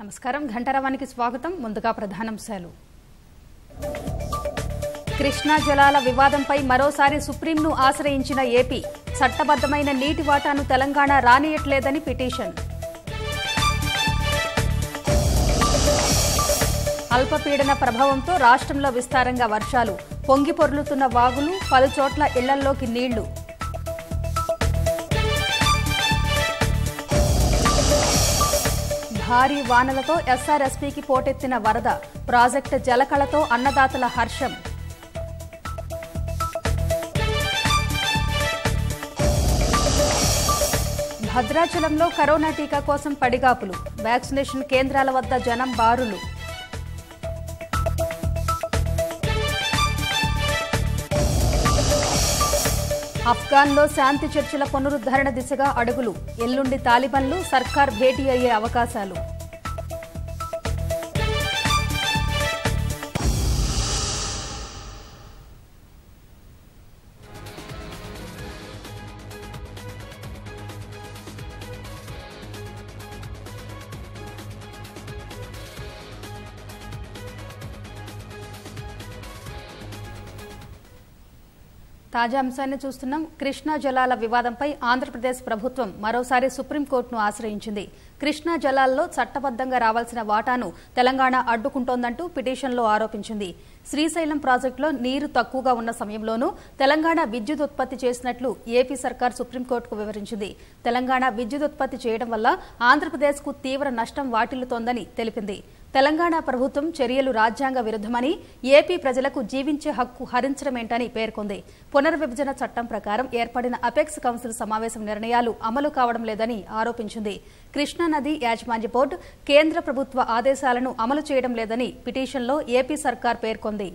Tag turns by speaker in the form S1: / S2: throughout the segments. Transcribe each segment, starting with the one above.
S1: నమస్కారం ఘంటారావానికి స్వాగతం ముందుగా ప్రధానాంశాలు కృష్ణా జలాల వివాదంపై మరోసారి సుప్రీంను ఆశ్రయించిన ఏపీ చట్టబద్దమైన నీటి వాటాను తెలంగాణ రానియట్లేదని పిటిషన్ అల్పపీడన ప్రభావంతో రాష్ట్రంలో విస్తారంగా వర్షాలు పొంగి పొర్లుతున్న వాగులు పలుచోట్ల ఇళ్లల్లోకి నీళ్లు భారీ వానలతో ఎస్ఆర్ఎస్పీకి పోటెత్తిన వరద ప్రాజెక్టు జలకళతో అన్నదాతల హర్షం భద్రాచలంలో కరోనా టీకా కోసం పడిగాపులు వ్యాక్సినేషన్ కేంద్రాల వద్ద జనం బారులు అఫ్ఘాన్లో శాంతి చర్చల పునరుద్ధరణ దిశగా అడుగులు ఎల్లుండి తాలిబన్లు సర్కార్ భేటీ అయ్యే అవకాశాలు తాజా అంశాన్ని చూస్తున్నాం కృష్ణా జలాల వివాదంపై ఆంధ్రప్రదేశ్ ప్రభుత్వం మరోసారి సుప్రీంకోర్టును ఆశ్రయించింది కృష్ణా జలాల్లో చట్టబద్దంగా రావాల్సిన వాటాను తెలంగాణ అడ్డుకుంటోందంటూ పిటిషన్లో ఆరోపించింది శ్రీశైలం ప్రాజెక్టులో నీరు తక్కువగా ఉన్న సమయంలోనూ తెలంగాణ విద్యుత్ ఉత్పత్తి చేసినట్లు ఏపీ సర్కార్ సుప్రీంకోర్టుకు వివరించింది తెలంగాణ విద్యుత్ ఉత్పత్తి చేయడం వల్ల ఆంధ్రప్రదేశ్కు తీవ్ర నష్టం వాటిల్లుతోందని తెలిపింది తెలంగాణ ప్రభుత్వం చర్యలు రాజ్యాంగ విరుద్దమని ఏపీ ప్రజలకు జీవించే హక్కు హరించడమేంటని పేర్కొంది పునర్విభజన చట్టం ప్రకారం ఏర్పడిన అపెక్స్ కౌన్సిల్ సమావేశం నిర్ణయాలు అమలు కావడం లేదని ఆరోపించింది కృష్ణానది యాజమాన్య బోర్డు కేంద్ర ప్రభుత్వ ఆదేశాలను అమలు చేయడం లేదని పిటిషన్లో ఏపీ సర్కార్ పేర్కొంది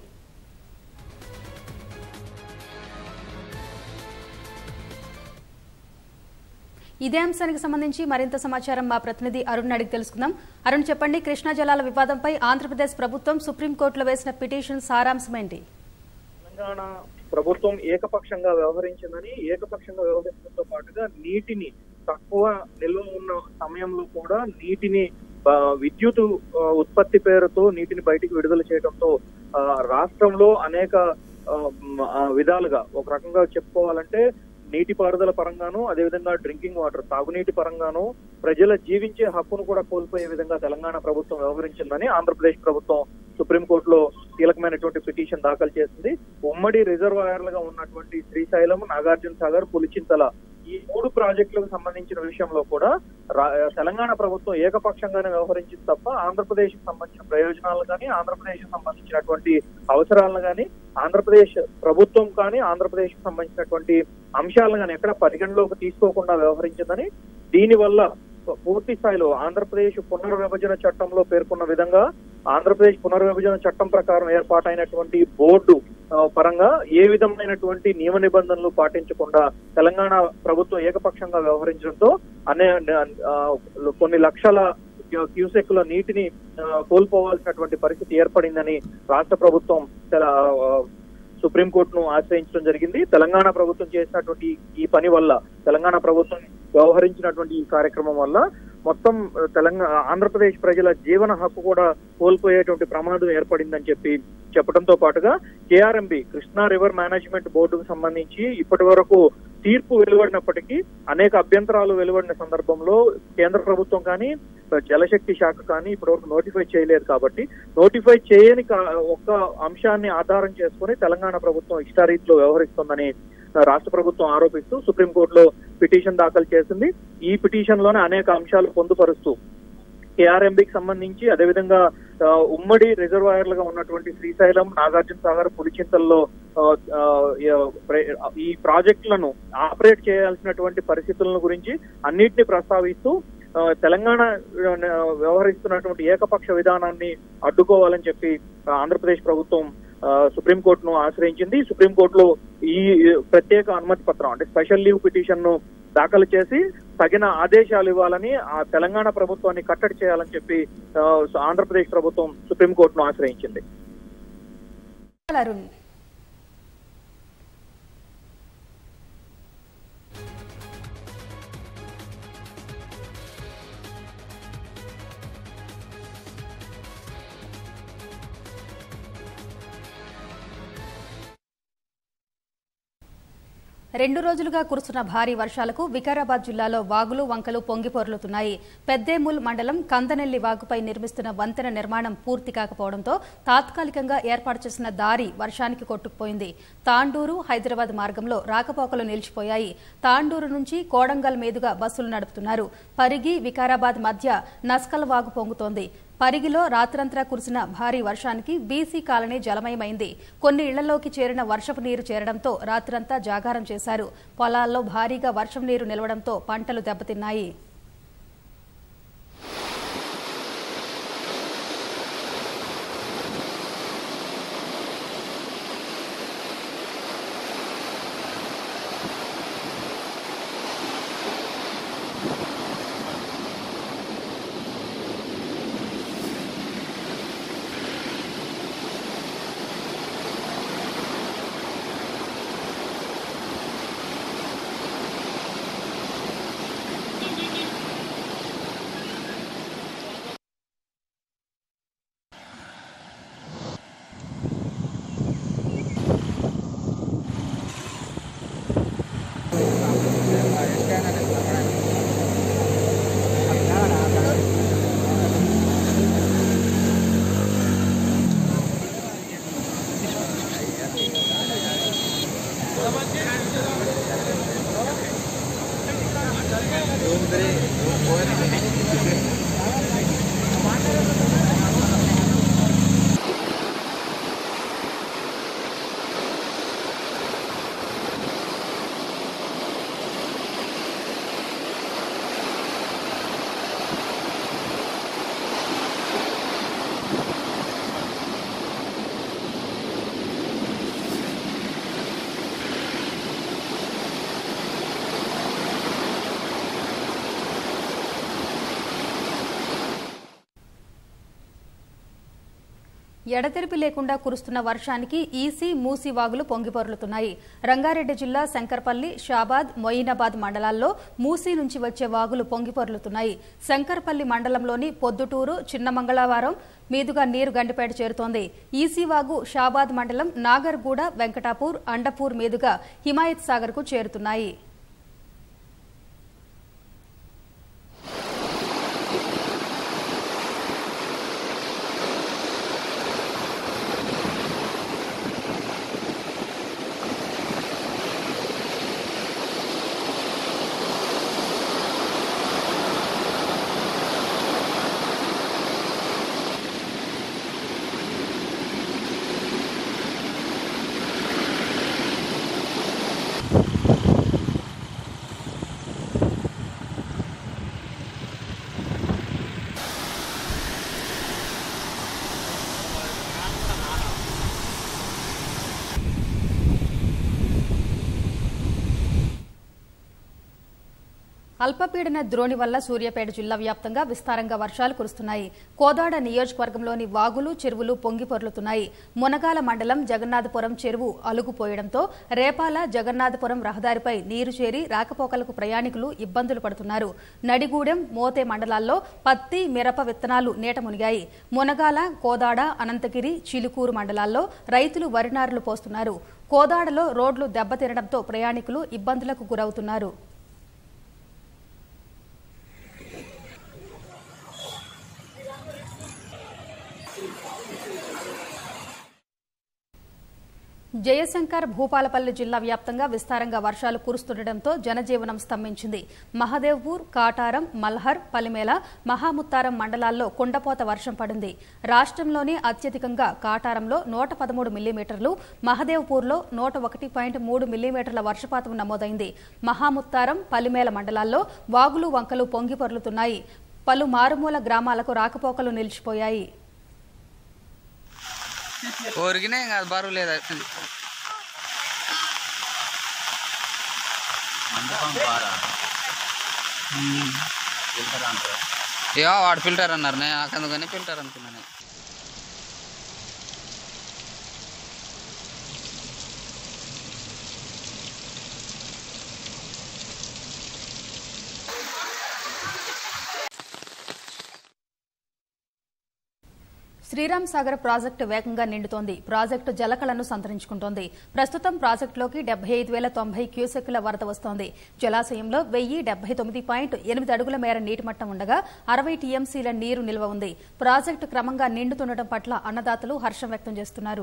S1: ఇదే అంశానికి సంబంధించి మరింత సమాచారం మా ప్రతినిధి అరుణ్ అడిగి తెలుసుకుందాం అరుణ్ చెప్పండి కృష్ణా జలాల వివాదంపై ఆంధ్రప్రదేశ్ ప్రభుత్వం సుప్రీంకోర్టులో వేసిన పిటిషన్ సారాంశం ఏంటి
S2: తెలంగాణ ప్రభుత్వం ఏకపక్షంగా వ్యవహరించిందని ఏకపక్షంగా వ్యవహరించడంతో పాటుగా నీటిని తక్కువ నిల్వ ఉన్న సమయంలో కూడా నీటిని ఆ, విద్యుత్ ఆ, ఉత్పత్తి పేరుతో నీటిని బయటికి విడుదల చేయడంతో ఆ, రాష్ట్రంలో అనేక ఆ, మ్, ఆ, విధాలుగా ఒక రకంగా చెప్పుకోవాలంటే నీటిపారుదల పరంగాను అదేవిధంగా డ్రింకింగ్ వాటర్ తాగునీటి పరంగాను ప్రజల జీవించే హక్కును కూడా కోల్పోయే విధంగా తెలంగాణ ప్రభుత్వం వ్యవహరించిందని ఆంధ్రప్రదేశ్ ప్రభుత్వం సుప్రీంకోర్టులో కీలకమైనటువంటి పిటిషన్ దాఖలు చేసింది ఉమ్మడి రిజర్వాయర్లుగా ఉన్నటువంటి శ్రీశైలం నాగార్జున సాగర్ పులిచింతల ఈ మూడు ప్రాజెక్టులకు సంబంధించిన విషయంలో కూడా రా- తెలంగాణ ప్రభుత్వం ఏకపక్షంగానే వ్యవహరించింది తప్ప ఆంధ్రప్రదేశ్ సంబంధించిన ప్రయోజనాలు కానీ ఆంధ్రప్రదేశ్ సంబంధించినటువంటి అవసరాలను కానీ ఆంధ్రప్రదేశ్ ప్రభుత్వం కానీ ఆంధ్రప్రదేశ్ సంబంధించినటువంటి అంశాలను కానీ ఎక్కడ పరిగణలోకి తీసుకోకుండా వ్యవహరించిందని దీనివల్ల పూర్తి స్థాయిలో ఆంధ్రప్రదేశ్ పునర్విభజన చట్టంలో పేర్కొన్న విధంగా ఆంధ్రప్రదేశ్ పునర్విభజన చట్టం ప్రకారం ఏర్పాటైనటువంటి బోర్డు ఆ, పరంగా ఏ విధమైనటువంటి నియమ నిబంధనలు పాటించకుండా తెలంగాణ ప్రభుత్వం ఏకపక్షంగా వ్యవహరించడంతో అనే ఆ, కొన్ని లక్షల క్యూసెక్ల నీటిని ఆ, కోల్పోవాల్సినటువంటి పరిస్థితి ఏర్పడిందని రాష్ట్ర ప్రభుత్వం తెల- ఆ, సుప్రీంకోర్టును ఆశ్రయించడం జరిగింది తెలంగాణ ప్రభుత్వం చేసినటువంటి ఈ పని వల్ల తెలంగాణ ప్రభుత్వం వ్యవహరించినటువంటి ఈ కార్యక్రమం వల్ల మొత్తం ఆ, తెలంగాణ ఆంధ్రప్రదేశ్ ప్రజల జీవన హక్కు కూడా కోల్పోయేటువంటి ప్రమాదం ఏర్పడిందని చెప్పి చెప్పడంతో పాటుగా కేఆర్ఎంబి కృష్ణా రివర్ మేనేజ్మెంట్ బోర్డుకు సంబంధించి ఇప్పటి వరకు తీర్పు వెలువడినప్పటికీ అనేక అభ్యంతరాలు వెలువడిన సందర్భంలో కేంద్ర ప్రభుత్వం కానీ జలశక్తి శాఖ కానీ ఇప్పటివరకు నోటిఫై చేయలేదు కాబట్టి నోటిఫై చేయని కా- ఒక్క అంశాన్ని ఆధారం చేసుకుని తెలంగాణ ప్రభుత్వం ఇష్టారీతిలో వ్యవహరిస్తోందని రాష్ట్ర ప్రభుత్వం ఆరోపిస్తూ సుప్రీంకోర్టులో పిటిషన్ దాఖలు చేసింది ఈ పిటిషన్ లోనే అనేక అంశాలు పొందుపరుస్తూ కేఆర్ఎంబికి సంబంధించి అదేవిధంగా ఆ, ఉమ్మడి రిజర్వాయర్లుగా ఉన్నటువంటి శ్రీశైలం నాగార్జున సాగర్ పులిచింతల్లో ఆ, ఆ, ఈ ప్రాజెక్టులను ఆపరేట్ చేయాల్సినటువంటి పరిస్థితులను గురించి అన్నిటిని ప్రస్తావిస్తూ ఆ, తెలంగాణ ఆ, వ్యవహరిస్తున్నటువంటి ఏకపక్ష విధానాన్ని అడ్డుకోవాలని చెప్పి ఆ, ఆంధ్రప్రదేశ్ ప్రభుత్వం ఆ, సుప్రీంకోర్టును ఆశ్రయించింది సుప్రీంకోర్టులో ఈ ప్రత్యేక అనుమతి పత్రం అంటే స్పెషల్ లీవ్ పిటిషన్ ను దాఖలు చేసి తగిన ఆదేశాలు ఇవ్వాలని ఆ తెలంగాణ ప్రభుత్వాన్ని కట్టడి చేయాలని చెప్పి ఆ, ఆంధ్రప్రదేశ్ ప్రభుత్వం సుప్రీంకోర్టును ఆశ్రయించింది
S1: అరుణ్ రెండు రోజులుగా కురుస్తున్న భారీ వర్షాలకు వికారాబాద్ జిల్లాలో వాగులు వంకలు పొంగిపొర్లుతున్నాయి పెద్దేముల్ మండలం కందనెల్లి వాగుపై నిర్మిస్తున్న వంతెన నిర్మాణం పూర్తి కాకపోవడంతో తాత్కాలికంగా ఏర్పాటు చేసిన దారి వర్షానికి కొట్టుకుపోయింది తాండూరు హైదరాబాద్ మార్గంలో రాకపోకలు నిలిచిపోయాయి తాండూరు నుంచి కోడంగల్ మీదుగా బస్సులు నడుపుతున్నారు పరిగి వికారాబాద్ మధ్య నస్కల్ వాగు పొంగుతోంది పరిగిలో రాత్రంతా కురిసిన భారీ వర్షానికి బీసీ కాలనీ జలమయమైంది కొన్ని ఇళ్లలోకి చేరిన వర్షపు నీరు చేరడంతో రాత్రంతా జాగారం చేశారు పొలాల్లో భారీగా వర్షం నీరు నిలవడంతో పంటలు దెబ్బతిన్నాయి ఎడతెరిపి లేకుండా కురుస్తున్న వర్షానికి ఈసీ మూసి వాగులు పొంగిపొర్లుతున్నాయి రంగారెడ్డి జిల్లా శంకర్పల్లి షాబాద్ మొయినాబాద్ మండలాల్లో మూసీ నుంచి వచ్చే వాగులు పొంగిపొర్లుతున్నాయి శంకర్పల్లి మండలంలోని పొద్దుటూరు చిన్న మంగళవారం మీదుగా నీరు గండిపేట చేరుతోంది ఈసీ వాగు షాబాద్ మండలం నాగర్గూడ వెంకటాపూర్ అండపూర్ మీదుగా హిమాయత్ సాగర్ కు చేరుతున్నాయి అల్పపీడన ద్రోణి వల్ల సూర్యాపేట జిల్లా వ్యాప్తంగా విస్తారంగా వర్షాలు కురుస్తున్నాయి కోదాడ నియోజకవర్గంలోని వాగులు చెరువులు పొంగి పొర్లుతున్నాయి మునగాల మండలం జగన్నాథపురం చెరువు అలుగుపోయడంతో రేపాల జగన్నాథపురం రహదారిపై నీరు చేరి రాకపోకలకు ప్రయాణికులు ఇబ్బందులు పడుతున్నారు నడిగూడెం మోతే మండలాల్లో పత్తి మిరప విత్తనాలు నీట మునిగాయి మునగాల కోదాడ అనంతగిరి చిలుకూరు మండలాల్లో రైతులు వరినారులు పోస్తున్నారు కోదాడలో రోడ్లు దెబ్బతినడంతో ప్రయాణికులు ఇబ్బందులకు గురవుతున్నారు జయశంకర్ భూపాలపల్లి జిల్లా వ్యాప్తంగా విస్తారంగా వర్షాలు కురుస్తుండటంతో జనజీవనం స్తంభించింది మహదేవ్పూర్ కాటారం మల్హర్ పలిమేల మహాముత్తారం మండలాల్లో కుండపోత వర్షం పడింది రాష్ట్రంలోనే అత్యధికంగా కాటారంలో నూట పదమూడు మిల్లీమీటర్లు మహదేవ్పూర్లో నూట ఒకటి పాయింట్ మూడు మిల్లీమీటర్ల వర్షపాతం నమోదైంది మహాముత్తారం పలిమేల మండలాల్లో వాగులు వంకలు పొంగి పొర్లుతున్నాయి పలు మారుమూల గ్రామాలకు రాకపోకలు నిలిచిపోయాయి
S3: ఒరిగినా ఇంకా అది బరువు లేదు అది. ఏమో వాడు ఫిల్టర్ అన్నారు నేను నాకు అందుకని ఫిల్టర్ అనుకున్నాను
S1: శ్రీరామ్ సాగర్ ప్రాజెక్టు వేగంగా నిండుతోంది ప్రాజెక్టు జలకళను సంతరించుకుంటోంది ప్రస్తుతం ప్రాజెక్టులోకి డెబ్బై ఐదు వేల తొంభై క్యూసెక్కుల వరద వస్తోంది జలాశయంలో వెయ్యి డెబ్బై తొమ్మిది పాయింట్ ఎనిమిది అడుగుల మేర నీటి మట్టం ఉండగా అరవై టీఎంసీల నీరు నిల్వ ఉంది ప్రాజెక్టు క్రమంగా నిండుతుండటం పట్ల అన్నదాతలు హర్షం వ్యక్తం చేస్తున్నారు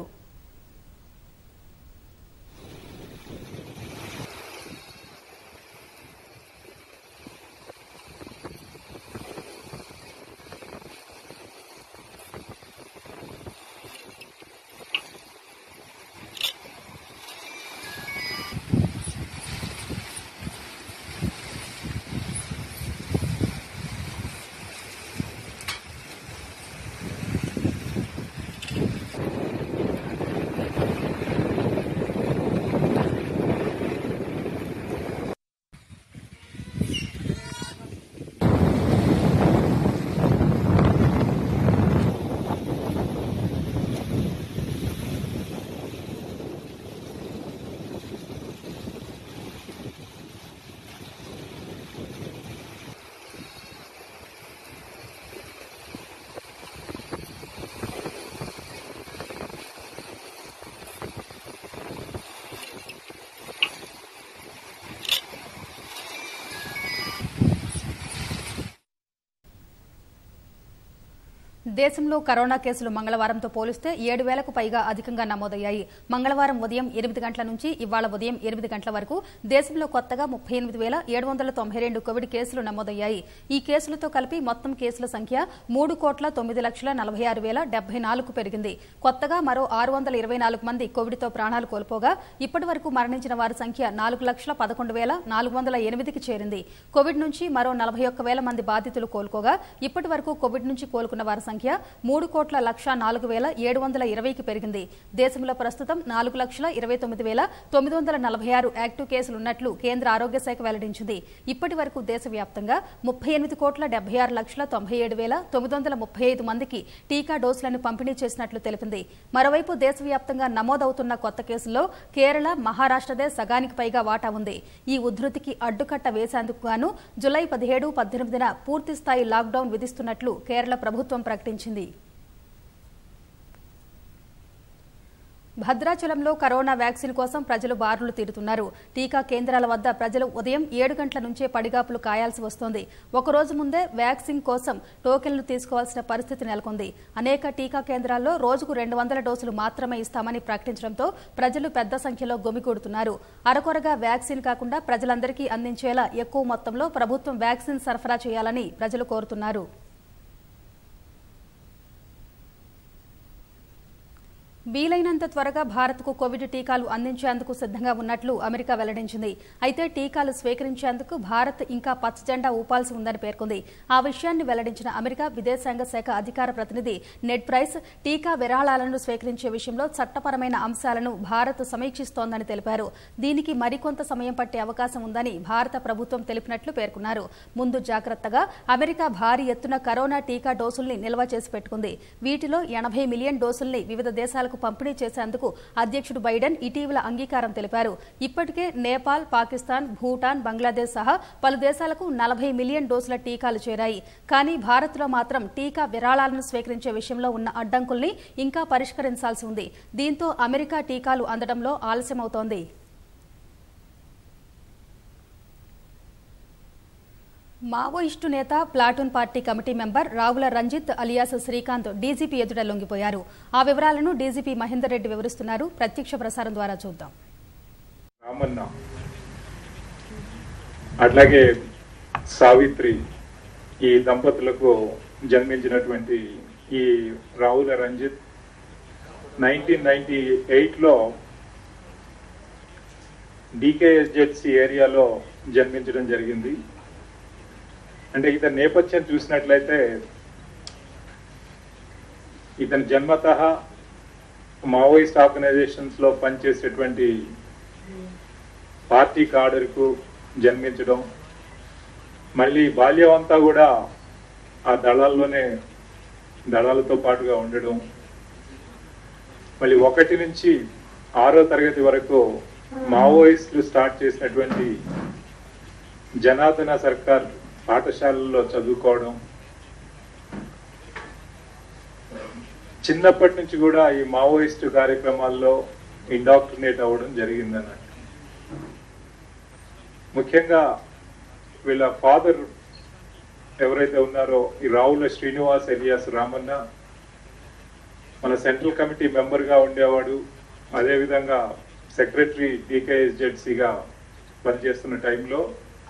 S1: దేశంలో కరోనా కేసులు మంగళవారంతో పోలిస్తే ఏడు వేలకు పైగా అధికంగా నమోదయ్యాయి మంగళవారం ఉదయం ఎనిమిది గంటల నుంచి ఇవాళ ఉదయం ఎనిమిది గంటల వరకు దేశంలో కొత్తగా ముప్పై ఎనిమిది వేల ఏడు వందల తొంభై రెండు కోవిడ్ కేసులు నమోదయ్యాయి ఈ కేసులతో కలిపి మొత్తం కేసుల సంఖ్య మూడు కోట్ల తొమ్మిది లక్షల నలభై ఆరు వేల డెబ్బై నాలుగు పెరిగింది కొత్తగా మరో ఆరు వందల ఇరవై నాలుగు మంది కోవిడ్తో ప్రాణాలు కోల్పోగా ఇప్పటి వరకు మరణించిన వారి సంఖ్య నాలుగు లక్షల పదకొండు వేల నాలుగు వందల ఎనిమిదికి చేరింది కోవిడ్ నుంచి మరో నలభై ఒక్క వేల మంది బాధితులు కోలుకోగా ఇప్పటి వరకు కోవిడ్ నుంచి కోలుకున్న వారి సంఖ్య మూడు కోట్ల లక్ష నాలుగు వేల ఏడు వందల ఇరవైకి పెరిగింది దేశంలో ప్రస్తుతం నాలుగు లక్షల ఇరవై తొమ్మిది వేల తొమ్మిది వందల నలభై ఆరు యాక్టివ్ కేసులు ఉన్నట్లు కేంద్ర ఆరోగ్య శాఖ వెల్లడించింది ఇప్పటి వరకు దేశవ్యాప్తంగా ముప్పై ఎనిమిది కోట్ల డెబ్బై ఆరు లక్షల తొంభై ఏడు వేల తొమ్మిది వందల ముప్పై ఐదు మందికి టీకా డోసులను పంపిణీ చేసినట్లు తెలిపింది మరోవైపు దేశవ్యాప్తంగా నమోదవుతున్న కొత్త కేసుల్లో కేరళ మహారాష్ట్రదే సగానికి పైగా వాటా ఉంది ఈ ఉధృతికి అడ్డుకట్ట వేసేందుకు గాను జులై పదిహేడు పద్దెనిమిదిన పూర్తిస్థాయి లాక్డౌన్ విధిస్తున్నట్లు కేరళ ప్రభుత్వం ప్రకటించింది భద్రాచలంలో కరోనా వ్యాక్సిన్ కోసం ప్రజలు బారులు తీరుతున్నారు టీకా కేంద్రాల వద్ద ప్రజలు ఉదయం ఏడు గంటల నుంచే పడిగాపులు కాయాల్సి వస్తోంది ఒకరోజు ముందే వ్యాక్సిన్ కోసం టోకెన్లు తీసుకోవాల్సిన పరిస్థితి నెలకొంది అనేక టీకా కేంద్రాల్లో రోజుకు రెండు వందల డోసులు మాత్రమే ఇస్తామని ప్రకటించడంతో ప్రజలు పెద్ద సంఖ్యలో గుమికూడుతున్నారు అరకొరగా వ్యాక్సిన్ కాకుండా ప్రజలందరికీ అందించేలా ఎక్కువ మొత్తంలో ప్రభుత్వం వ్యాక్సిన్ సరఫరా చేయాలని ప్రజలు కోరుతున్నారు వీలైనంత త్వరగా భారత్కు కోవిడ్ టీకాలు అందించేందుకు సిద్ధంగా ఉన్నట్లు అమెరికా వెల్లడించింది అయితే టీకాలు స్వీకరించేందుకు భారత్ ఇంకా పచ్చజెండా ఊపాల్సి ఉందని పేర్కొంది ఆ విషయాన్ని వెల్లడించిన అమెరికా విదేశాంగ శాఖ అధికార ప్రతినిధి నెడ్ ప్రైస్ టీకా విరాళాలను స్వీకరించే విషయంలో చట్టపరమైన అంశాలను భారత్ సమీక్షిస్తోందని తెలిపారు దీనికి మరికొంత సమయం పట్టే అవకాశం ఉందని భారత ప్రభుత్వం తెలిపినట్లు పేర్కొన్నారు ముందు జాగ్రత్తగా అమెరికా భారీ ఎత్తున కరోనా టీకా డోసుల్ని నిల్వ చేసి పెట్టుకుంది వీటిలో ఎనభై మిలియన్ డోసుల్ని వివిధ దేశాలకు పంపిణీ చేసేందుకు అధ్యక్షుడు బైడెన్ ఇటీవల అంగీకారం తెలిపారు ఇప్పటికే నేపాల్ పాకిస్తాన్ భూటాన్ బంగ్లాదేశ్ సహా పలు దేశాలకు నలభై మిలియన్ డోసుల టీకాలు చేరాయి కానీ భారత్లో మాత్రం టీకా విరాళాలను స్వీకరించే విషయంలో ఉన్న అడ్డంకుల్ని ఇంకా పరిష్కరించాల్సి ఉంది దీంతో అమెరికా టీకాలు అందడంలో ఆలస్యమవుతోంది మావోయిస్టు నేత platoon party committee member Ravula Ranjith alias Srikanth DGP ఎదుట లొంగిపోయారు ఆ వివరాలను డీజీపీ మహేందర్ రెడ్డి వివరిస్తున్నారు ప్రత్యక్ష ప్రసారం ద్వారా చూద్దాం
S4: రామన్న అట్లాగే సావిత్రి ఈ దంపతులకు జన్మించినటువంటి ఈ రావుల రంజిత్ నైన్టీన్ నైన్టీ ఎయిట్లో డికేఎస్జెడ్సి ఏరియాలో జన్మించడం జరిగింది అంటే ఇతని నేపథ్యం చూసినట్లయితే ఇతని జన్మత మావోయిస్ట్ ఆర్గనైజేషన్స్ లో పనిచేసేటువంటి పార్టీ కాడర్కు జన్మించడం మళ్ళీ బాల్యం అంతా కూడా ఆ దళాల్లోనే దళాలతో పాటుగా ఉండడం మళ్ళీ ఒకటి నుంచి ఆరో తరగతి వరకు మావోయిస్టులు స్టార్ట్ చేసినటువంటి జనార్దన సర్కార్ పాఠశాలల్లో చదువుకోవడం చిన్నప్పటి నుంచి కూడా ఈ మావోయిస్ట్ కార్యక్రమాల్లో ఇండాక్ట్రినేట్ అవ్వడం జరిగిందన్నట్టు ముఖ్యంగా వీళ్ళ ఫాదర్ ఎవరైతే ఉన్నారో ఈ రావుల శ్రీనివాస్ ఎలియాస్ రామన్న మన సెంట్రల్ కమిటీ మెంబర్ గా ఉండేవాడు అదేవిధంగా సెక్రటరీ డికేఎస్జెడ్సీగా పనిచేస్తున్న టైంలో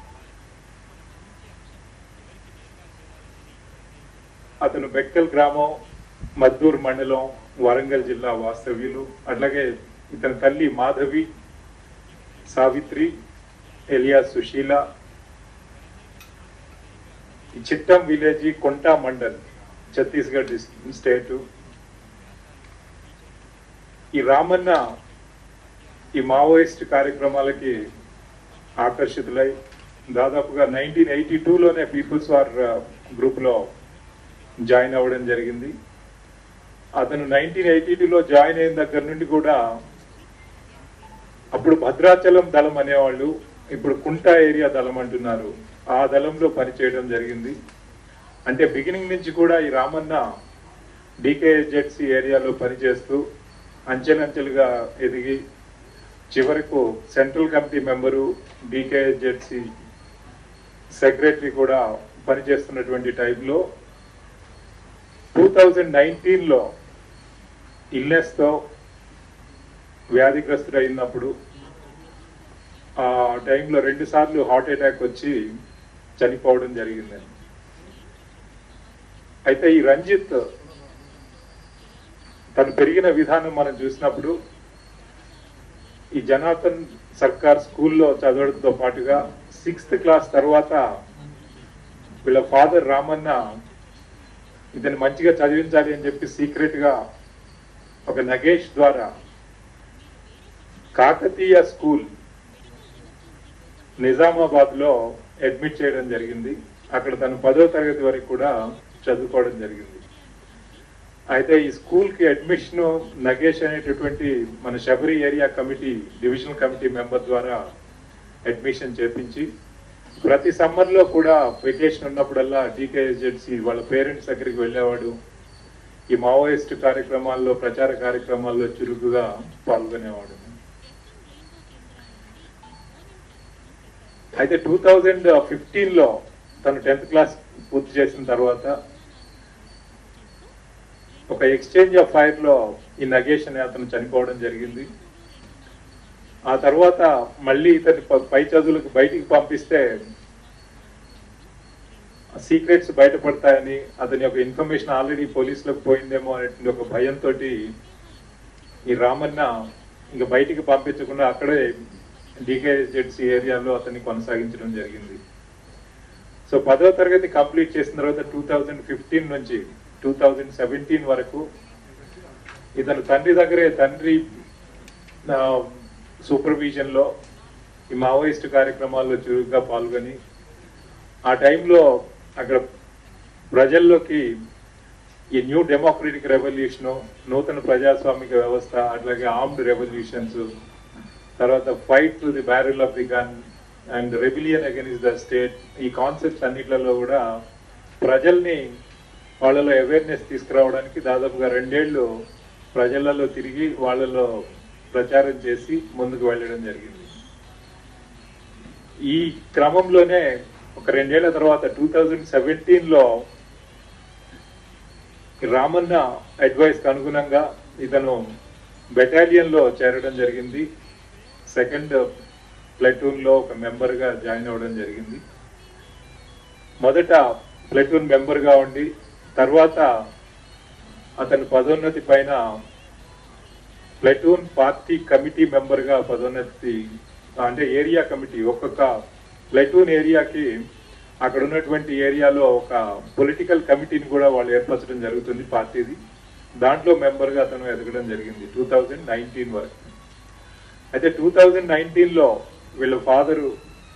S4: అతను బెక్కల్ గ్రామం మద్దూర్ మండలం వరంగల్ జిల్లా వాస్తవ్యులు అట్లాగే ఇతని తల్లి మాధవి సావిత్రి ఎలియా సుశీల ఈ చిట్టం విలేజ్ కొంటా మండల్ ఛత్తీస్గఢ్ స్టేట్ ఈ రామన్న ఈ మావోయిస్ట్ కార్యక్రమాలకి ఆకర్షితులై దాదాపుగా నైన్టీన్ ఎయిటీ టూలోనే పీపుల్స్ వార్ గ్రూప్ లో జాయిన్ అవ్వడం జరిగింది అతను నైన్టీన్ ఎయిటీ టూలో జాయిన్ అయిన దగ్గర నుండి కూడా అప్పుడు భద్రాచలం దళం అనేవాళ్ళు ఇప్పుడు కుంటా ఏరియా దళం అంటున్నారు ఆ దళంలో పనిచేయడం జరిగింది అంటే బిగినింగ్ నుంచి కూడా ఈ రామన్న డికేఎస్జెడ్సి ఏరియాలో పనిచేస్తూ అంచెలంచెలుగా ఎదిగి చివరకు central committee member DKSZC secretary కూడా పనిచేస్తున్నటువంటి టైంలో టూ థౌజండ్ నైన్టీన్లో ఇల్నెస్తో వ్యాధిగ్రస్తుడు అయినప్పుడు ఆ టైంలో రెండు సార్లు హార్ట్ అటాక్ వచ్చి చనిపోవడం జరిగిందండి అయితే ఈ రంజిత్ తను పెరిగిన విధానం మనం చూసినప్పుడు ఈ జనార్దన్ సర్కార్ స్కూల్లో చదవడంతో పాటుగా సిక్స్త్ క్లాస్ తర్వాత వీళ్ళ ఫాదర్ రామన్న ఇతను మంచిగా చదివించాలి అని చెప్పి సీక్రెట్ గా ఒక నగేష్ ద్వారా కాకతీయ స్కూల్ నిజామాబాద్ లో అడ్మిట్ చేయడం జరిగింది అక్కడ తను పదో తరగతి వరకు కూడా చదువుకోవడం జరిగింది అయితే ఈ స్కూల్ కి అడ్మిషన్ నగేష్ అనేటటువంటి మన Sabari area committee divisional committee member ద్వారా అడ్మిషన్ చేపించి ప్రతి సమ్మర్ లో కూడా వెకేషన్ ఉన్నప్పుడల్లా డీకేఎస్జెడ్సి వాళ్ళ పేరెంట్స్ దగ్గరికి వెళ్ళేవాడు ఈ మావోయిస్ట్ కార్యక్రమాల్లో ప్రచార కార్యక్రమాల్లో చురుకుగా పాల్గొనేవాడు అయితే టూ థౌజండ్ ఫిఫ్టీన్ లో తను టెన్త్ క్లాస్ పూర్తి చేసిన తర్వాత ఒక ఎక్స్చేంజ్ ఆఫ్ ఫైర్ లో ఈ నగేష్ అనే అతను చనిపోవడం జరిగింది ఆ తర్వాత మళ్ళీ ఇతని ప- పై చదువులకు బయటికి పంపిస్తే సీక్రెట్స్ బయటపడతాయని అతని యొక్క ఇన్ఫర్మేషన్ ఆల్రెడీ పోలీసులకు పోయిందేమో అనేటువంటి ఒక భయంతో ఈ రామన్న ఇంకా బయటికి పంపించకుండా అక్కడే డికేజెడ్సీ ఏరియాలో అతన్ని కొనసాగించడం జరిగింది సో పదో తరగతి కంప్లీట్ చేసిన తర్వాత టూ థౌజండ్ ఫిఫ్టీన్ నుంచి టూ థౌజండ్ సెవెంటీన్ వరకు ఇతను తండ్రి దగ్గరే తండ్రి సూపర్విజన్ లో ఈ మావోయిస్ట్ కార్యక్రమాల్లో చురుగ్గా పాల్గొని ఆ టైంలో అక్కడ ప్రజల్లోకి ఈ న్యూ డెమోక్రటిక్ రెవల్యూషన్ నూతన ప్రజాస్వామిక వ్యవస్థ అట్లాగే ఆర్మ్డ్ రెవల్యూషన్స్ తర్వాత fight to the barrel of the gun and rebellion against the state ఈ కాన్సెప్ట్స్ అన్నిట్లలో కూడా ప్రజల్ని వాళ్ళలో అవేర్నెస్ తీసుకురావడానికి దాదాపుగా రెండేళ్లు ప్రజలలో తిరిగి వాళ్ళలో ప్రచారం చేసి ముందుకు వెళ్ళడం జరిగింది ఈ క్రమంలోనే ఒక రెండేళ్ల తర్వాత టూ థౌజండ్ సెవెంటీన్ లో రామన్న అడ్వైస్ కు అనుగుణంగా ఇతను బెటాలియన్ లో చేరడం జరిగింది సెకండ్ ప్లటూన్ లో ఒక మెంబర్ గా జాయిన్ అవ్వడం జరిగింది మొదట ప్లటూన్ మెంబర్ గా ఉండి తర్వాత అతను పదోన్నతి పైన ప్లటూన్ పార్టీ కమిటీ మెంబర్ గా పదోన్నతి అంటే ఏరియా కమిటీ ఒక్కొక్క ప్లటూన్ ఏరియాకి అక్కడ ఉన్నటువంటి ఏరియాలో ఒక పొలిటికల్ కమిటీని కూడా వాళ్ళు ఏర్పరచడం జరుగుతుంది పార్టీది దాంట్లో మెంబర్ గా అతను ఎదగడం జరిగింది టూ థౌజండ్ నైన్టీన్ వరకు అయితే టూ థౌజండ్ నైన్టీన్ లో వీళ్ళ ఫాదరు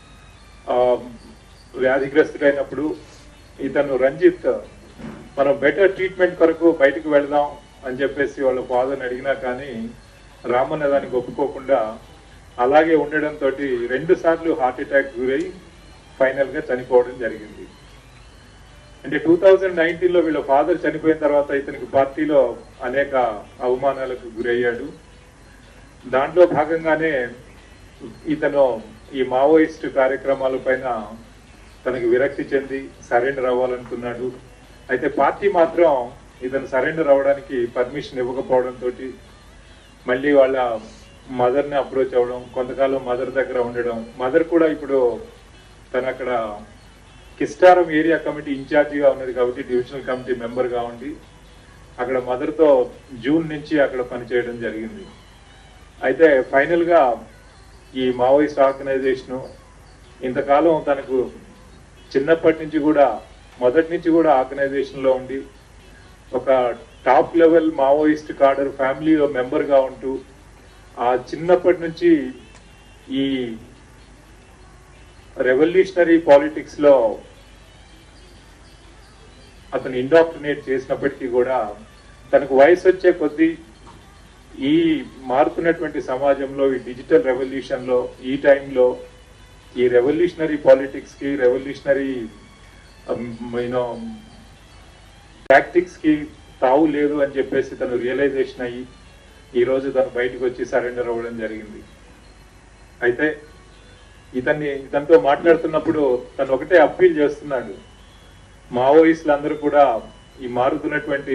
S4: వ్యాధిగ్రస్తుడైనప్పుడు ఇతను రంజిత్ మనం బెటర్ ట్రీట్మెంట్ కొరకు బయటకు వెళదాం అని చెప్పేసి వాళ్ళ ఫాదర్ని అడిగినా కానీ రామన్న దానికి ఒప్పుకోకుండా అలాగే ఉండడంతో రెండు సార్లు హార్ట్ అటాక్ గురై ఫైనల్ గా చనిపోవడం జరిగింది అంటే టూ థౌజండ్ నైన్టీన్ లో వీళ్ళ ఫాదర్ చనిపోయిన తర్వాత ఇతనికి పార్టీలో అనేక అవమానాలకు గురయ్యాడు దాంట్లో భాగంగానే ఇతను ఈ మావోయిస్ట్ కార్యక్రమాల పైన తనకి విరక్తి చెంది సరెండర్ అవ్వాలనుకున్నాడు అయితే పార్టీ మాత్రం ఇతను సరెండర్ అవ్వడానికి పర్మిషన్ ఇవ్వకపోవడంతో మళ్ళీ వాళ్ళ మదర్ ని అప్రోచ్ అవ్వడం కొంతకాలం మదర్ దగ్గర ఉండడం మదర్ కూడా ఇప్పుడు తను అక్కడ కిస్టారం ఏరియా కమిటీ ఇన్ఛార్జిగా ఉన్నది కాబట్టి డివిజనల్ కమిటీ మెంబర్ గా ఉండి అక్కడ మదర్ తో జూన్ నుంచి అక్కడ పనిచేయడం జరిగింది అయితే ఫైనల్ గా ఈ మావోయిస్ట్ ఆర్గనైజేషన్ ఇంతకాలం తనకు చిన్నప్పటి నుంచి కూడా మొదటి నుంచి కూడా ఆర్గనైజేషన్ లో ఉండి ఒక టాప్ లెవెల్ మావోయిస్ట్ కార్డర్ ఫ్యామిలీలో మెంబర్ గా ఉంటూ ఆ చిన్నప్పటి నుంచి ఈ రెవల్యూషనరీ పాలిటిక్స్ లో అతను ఇండాక్ట్రినేట్ చేసినప్పటికీ కూడా తనకు వయసు వచ్చే కొద్దీ ఈ మారుతున్నటువంటి సమాజంలో ఈ డిజిటల్ రెవల్యూషన్ లో ఈ టైంలో ఈ రెవల్యూషనరీ పాలిటిక్స్ కి రెవల్యూషనరీ యూనో టాక్టిక్స్ కి తావు లేదు అని చెప్పేసి తను రియలైజేషన్ అయ్యి ఈ రోజు తను బయటకు వచ్చి సరెండర్ అవ్వడం జరిగింది అయితే ఇతన్ని ఇతనితో మాట్లాడుతున్నప్పుడు తను ఒకటే అప్పీల్ చేస్తున్నాడు మావోయిస్టులు అందరూ కూడా ఈ మారుతున్నటువంటి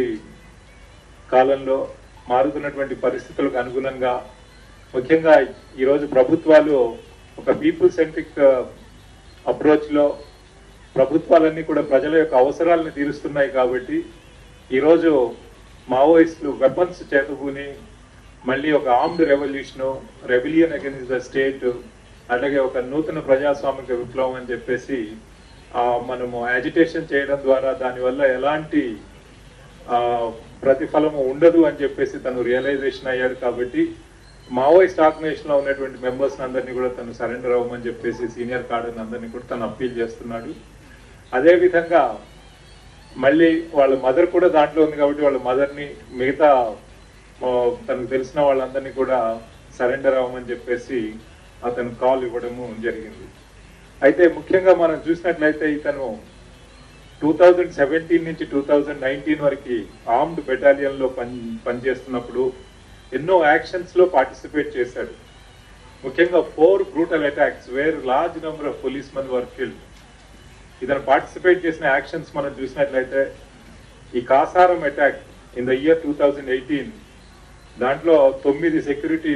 S4: కాలంలో మారుతున్నటువంటి పరిస్థితులకు అనుగుణంగా ముఖ్యంగా ఈరోజు ప్రభుత్వాలు ఒక పీపుల్ సెంట్రిక్ అప్రోచ్ లో ప్రభుత్వాలన్నీ కూడా ప్రజల యొక్క అవసరాలను తీరుస్తున్నాయి కాబట్టి ఈరోజు మావోయిస్టులు వెపన్స్ చేతబూని మళ్ళీ ఒక armed revolution rebellion against the state అలాగే ఒక నూతన ప్రజాస్వామిక విప్లవం అని చెప్పేసి ఆ, మనము అజిటేషన్ చేయడం ద్వారా దానివల్ల ఎలాంటి ఆ, ప్రతిఫలము ఉండదు అని చెప్పేసి తను రియలైజేషన్ అయ్యాడు కాబట్టి మావోయిస్ట్ ఆర్గనైజేషన్ లో ఉన్నటువంటి మెంబర్స్ అందరినీ కూడా తను సరెండర్ అవ్వమని చెప్పేసి సీనియర్ కార్డర్ అందరినీ కూడా తను అప్పీల్ చేస్తున్నాడు అదే విధంగా మళ్ళీ వాళ్ళ మదర్ కూడా దాంట్లో ఉంది కాబట్టి వాళ్ళ మదర్ ని మిగతా ఆ, తనకు తెలిసిన వాళ్ళందరినీ కూడా సరెండర్ అవ్వమని చెప్పేసి అతను కాల్ ఇవ్వడము జరిగింది అయితే ముఖ్యంగా మనం చూసినట్లయితే ఇతను టూ థౌజండ్ సెవెంటీన్ నుంచి టూ థౌజండ్ నైన్టీన్ వరకు ఆర్మ్డ్ బెటాలియన్ లో పని పనిచేస్తున్నప్పుడు ఎన్నో యాక్షన్స్ లో పార్టిసిపేట్ చేశాడు ముఖ్యంగా four brutal attacks where large number of police men were killed ఇతను పార్టిసిపేట్ చేసిన యాక్షన్స్ మనం చూసినట్లయితే ఈ Kasaram attack in the year two thousand eighteen దాంట్లో తొమ్మిది సెక్యూరిటీ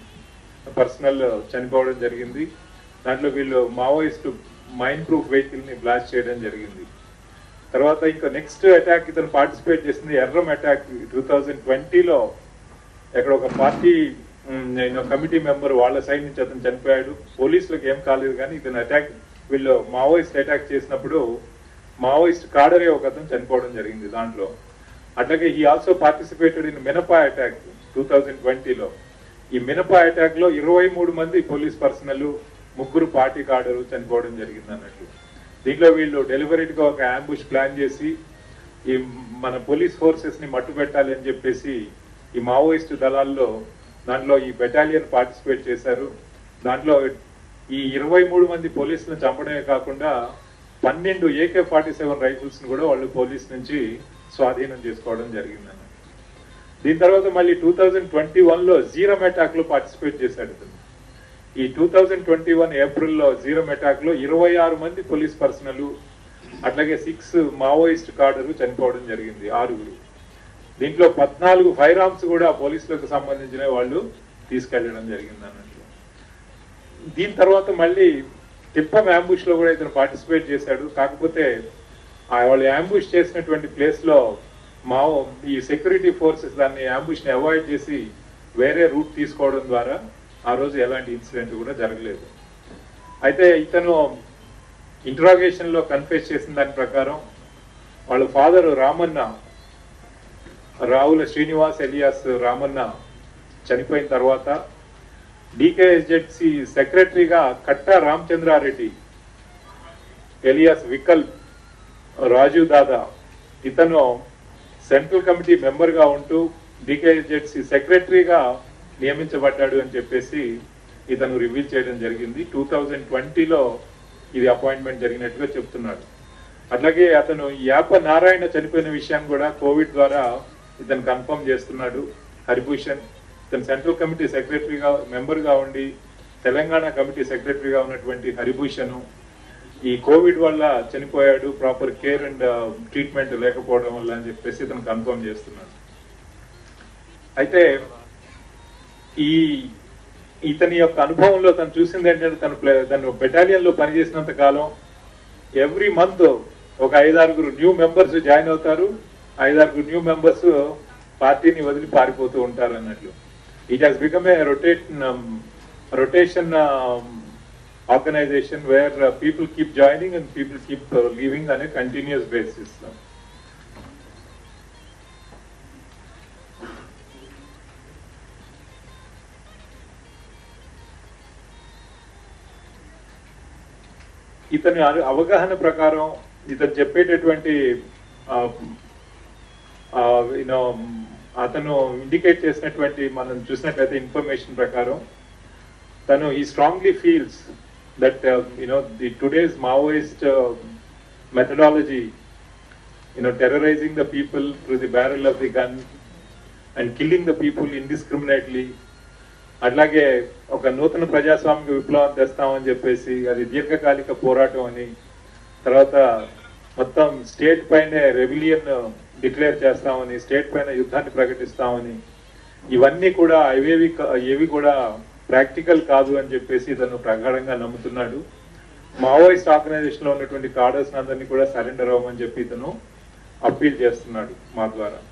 S4: పర్సనల్ చనిపోవడం జరిగింది దాంట్లో వీళ్ళు మావోయిస్ట్ మైండ్ ప్రూఫ్ వెహికల్ ని బ్లాస్ట్ చేయడం జరిగింది తర్వాత ఇంకా నెక్స్ట్ అటాక్ ఇతను పార్టిసిపేట్ చేసింది ఎర్రం అటాక్ టూ థౌజండ్ ట్వంటీలో ఎక్కడ ఒక పార్టీ కమిటీ మెంబర్ వాళ్ళ సైడ్ నుంచి అతను చనిపోయాడు పోలీసులకు ఏం కాలేదు కానీ ఇతను అటాక్ వీళ్ళు మావోయిస్ట్ అటాక్ చేసినప్పుడు మావోయిస్ట్ కాడరే ఒక అతను చనిపోవడం జరిగింది దాంట్లో అట్లాగే ఈ also participated in Minapa attack two thousand ట్వంటీలో ఈ మినపా అటాక్ లో ఇరవై మూడు మంది పోలీస్ పర్సనల్ ముగ్గురు పార్టీ కాడరు చనిపోవడం జరిగింది అన్నట్లు దీంట్లో వీళ్ళు డెలివరీట్ గా ఒక అంబుష్ ప్లాన్ చేసి ఈ మన పోలీస్ ఫోర్సెస్ ని మట్టు పెట్టాలి అని చెప్పేసి ఈ మావోయిస్ట్ దళాల్లో దాంట్లో ఈ బెటాలియన్ పార్టిసిపేట్ చేశారు దాంట్లో ఈ ఇరవై మూడు మంది పోలీసులను చంపడమే కాకుండా పన్నెండు ఏకే ఫార్టీ సెవెన్ రైఫిల్స్ ని కూడా వాళ్ళు పోలీస్ నుంచి స్వాధీనం చేసుకోవడం జరిగిందన్న దీని తర్వాత మళ్ళీ టూ థౌజండ్ ట్వంటీ వన్ లో జీరం అటాక్ లో పార్టిసిపేట్ చేశాడు ఇతను ఈ టూ థౌజండ్ ట్వంటీ వన్ ఏప్రిల్లో జీరం అటాక్ లో ఇరవై ఆరు మంది పోలీస్ పర్సనల్ అట్లాగే సిక్స్ మావోయిస్ట్ కార్డరు చనిపోవడం జరిగింది ఆరుగురు దీంట్లో పద్నాలుగు ఫైర్ ఆర్మ్స్ కూడా పోలీసులకు సంబంధించిన వాళ్ళు తీసుకెళ్లడం జరిగింది అన్నట్లు దీని తర్వాత మళ్ళీ తిప్పం అంబుష్ లో కూడా ఇతను పార్టిసిపేట్ చేశాడు కాకపోతే ఆ వాళ్ళు అంబుష్ చేసినటువంటి ప్లేస్ లో మా ఈ సెక్యూరిటీ ఫోర్సెస్ దాన్ని అంబుష్ ని అవాయిడ్ చేసి వేరే రూట్ తీసుకోవడం ద్వారా ఆ రోజు ఎలాంటి ఇన్సిడెంట్ కూడా జరగలేదు అయితే ఇతను ఇంట్రాగేషన్ లో కన్ఫెస్ చేసిన దాని ప్రకారం వాళ్ళ ఫాదర్ రామన్న రావుల శ్రీనివాస్ ఎలియాస్ రామన్న చనిపోయిన తర్వాత డికేఎస్జెడ్సి సెక్రటరీగా కట్టా రామచంద్రారెడ్డి ఎలియాస్ వికల్ రాజు దాదా ఇతను సెంట్రల్ కమిటీ మెంబర్ గా ఉంటూ డికేఎస్జెడ్సి సెక్రటరీగా నియమించబడ్డాడు అని చెప్పేసి ఇతను రివీల్ చేయడం జరిగింది టూ థౌజండ్ ట్వంటీలో ఇది అపాయింట్మెంట్ జరిగినట్టుగా చెప్తున్నాడు అట్లాగే అతను యాప నారాయణ చనిపోయిన విషయాన్ని కూడా కోవిడ్ ద్వారా ఇతను కన్ఫర్మ్ చేస్తున్నాడు హరిభూషణ్ ఇతను సెంట్రల్ కమిటీ సెక్రటరీగా మెంబర్గా ఉండి తెలంగాణ కమిటీ సెక్రటరీగా ఉన్నటువంటి హరిభూషణ్ ఈ కోవిడ్ వల్ల చనిపోయాడు ప్రాపర్ కేర్ అండ్ ట్రీట్మెంట్ లేకపోవడం వల్ల అని చెప్పేసి ఇతను కన్ఫర్మ్ చేస్తున్నాడు అయితే ఈ ఇతని యొక్క అనుభవంలో తను చూసింది ఏంటంటే తను ప్లే- తను బెటాలియన్ లో పనిచేసినంత కాలం ఎవ్రీ మంత్ ఒక ఐదారుగురు న్యూ మెంబర్స్ జాయిన్ అవుతారు ఐదారుగురు న్యూ మెంబర్స్ పార్టీని వదిలి పారిపోతూ ఉంటారు అన్నట్లు it has become a rotation rotation organisation where people keep joining and people keep leaving అనే కంటిన్యూస్ బేసిస్ ఇతని అను- అవగాహన ప్రకారం ఇతను చెప్పేటటువంటి యూనో అతను ఇండికేట్ చేసినటువంటి మనం చూసినట్లయితే ఇన్ఫర్మేషన్ ప్రకారం తను ఈ strongly feels that you know the today's Maoist methodology you know terrorising the people through the barrel of the gun and killing the people indiscriminately అట్లాగే ఒక నూతన ప్రజాస్వామిక విప్లవం తెస్తామని చెప్పేసి అది దీర్ఘకాలిక పోరాటం అని తర్వాత మొత్తం స్టేట్ పైనే రెవిలియన్ డిక్లేర్ చేస్తామని స్టేట్ పైన యుద్ధాన్ని ప్రకటిస్తామని ఇవన్నీ కూడా అవేవి కా- ఏవి కూడా ప్రాక్టికల్ కాదు అని చెప్పేసి ఇతను ప్రగాఢంగా నమ్ముతున్నాడు మావోయిస్ట్ ఆర్గనైజేషన్ లో ఉన్నటువంటి కార్డర్స్ అందరినీ కూడా సరెండర్ అవ్వమని చెప్పి ఇతను అప్పీల్ చేస్తున్నాడు మా ద్వారా